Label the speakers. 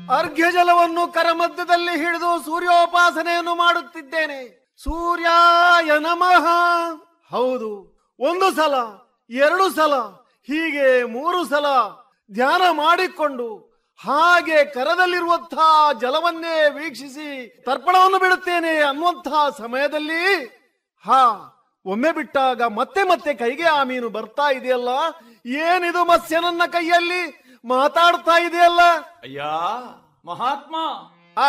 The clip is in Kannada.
Speaker 1: ಅರ್ಘ್ಯ ಜಲವನ್ನು ಕರಮಧ್ಯದಲ್ಲಿ ಹಿಡಿದು ಸೂರ್ಯೋಪಾಸನೆಯನ್ನು ಮಾಡುತ್ತಿದ್ದೇನೆ ಸೂರ್ಯಾಯ ನಮಃ ಹೌದು ಒಂದು ಸಲ ಎರಡು ಸಲ ಹೀಗೆ ಮೂರು ಸಲ ಧ್ಯಾನ ಮಾಡಿಕೊಂಡು ಹಾಗೆ ಕರದಲ್ಲಿರುವಂತಹ ಜಲವನ್ನೇ ವೀಕ್ಷಿಸಿ ತರ್ಪಣವನ್ನು ಬಿಡುತ್ತೇನೆ ಅನ್ನುವಂತಹ ಸಮಯದಲ್ಲಿ ಹಾ ಒಮ್ಮೆ ಬಿಟ್ಟಾಗ ಮತ್ತೆ ಮತ್ತೆ ಕೈಗೆ ಆ ಮೀನು ಬರ್ತಾ ಇದೆಯಲ್ಲ ಏನಿದು ಮತ್ಸ್ಯನನ್ನ ಕೈಯಲ್ಲಿ ಮಾತಾಡ್ತಾ ಇದೆಯಲ್ಲ
Speaker 2: ಅಯ್ಯ ಮಹಾತ್ಮ